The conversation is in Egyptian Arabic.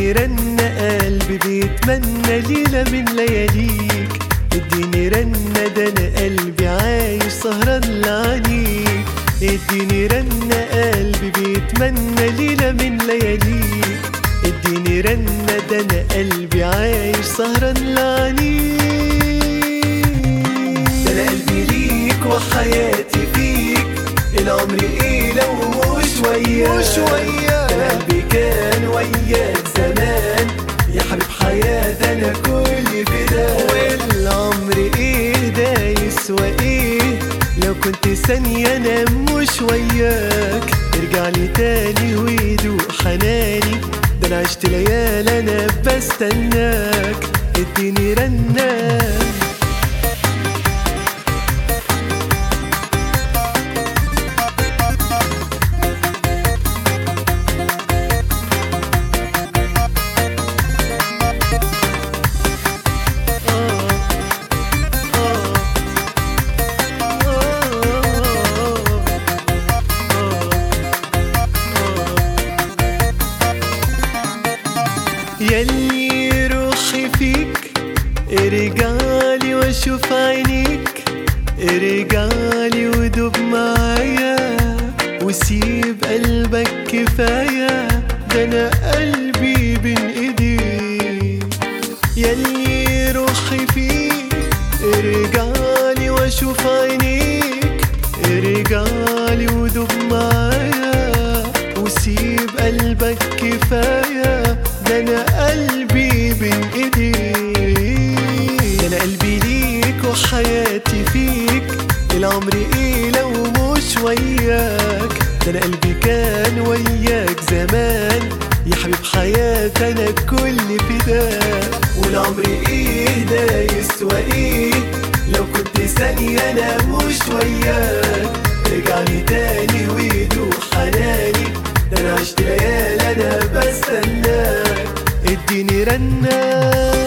اديني رنة قلبي بيتمنى ليلة من لياليك اديني رنة ده انا قلبي عايش سهران لعنيك اديني رنة قلبي بيتمنى ليلة من لياليك اديني رنة ده انا قلبي عايش سهران لعنيك ده انا قلبي ليك وحياتي فيك العمر ايه لو مش وياك مش وياك. ده انا قلبي كان وياك زمان يا حبيب حياتي انا كل فداك والعمر ايه ده يسوى ايه لو كنت ثانية انا مش وياك ارجع لي تاني ويدوق حناني ده انا عشت ليالي انا بستناك اديني رناك يلي روحي فيك ارجعلي واشوف عينيك ارجعلي ودوب معايا وسيب قلبك كفاية ده انا قلبي بين ايديك يلي روحي فيك ارجعلي واشوف عينيك ارجعلي ودوب معايا وسيب قلبك كفاية ده انا قلبي بين ايديك ده انا قلبي ليك وحياتي فيك العمر ايه لو مش وياك ده انا قلبي كان وياك زمان يا حبيب حياتي انا كل فداك والعمر ايه ده يسوى ايه لو كنت ثانية انا مش وياك ارجع لي تاني ويدوق حناني ده انا عشت ليالي انا بستناك اديني رناك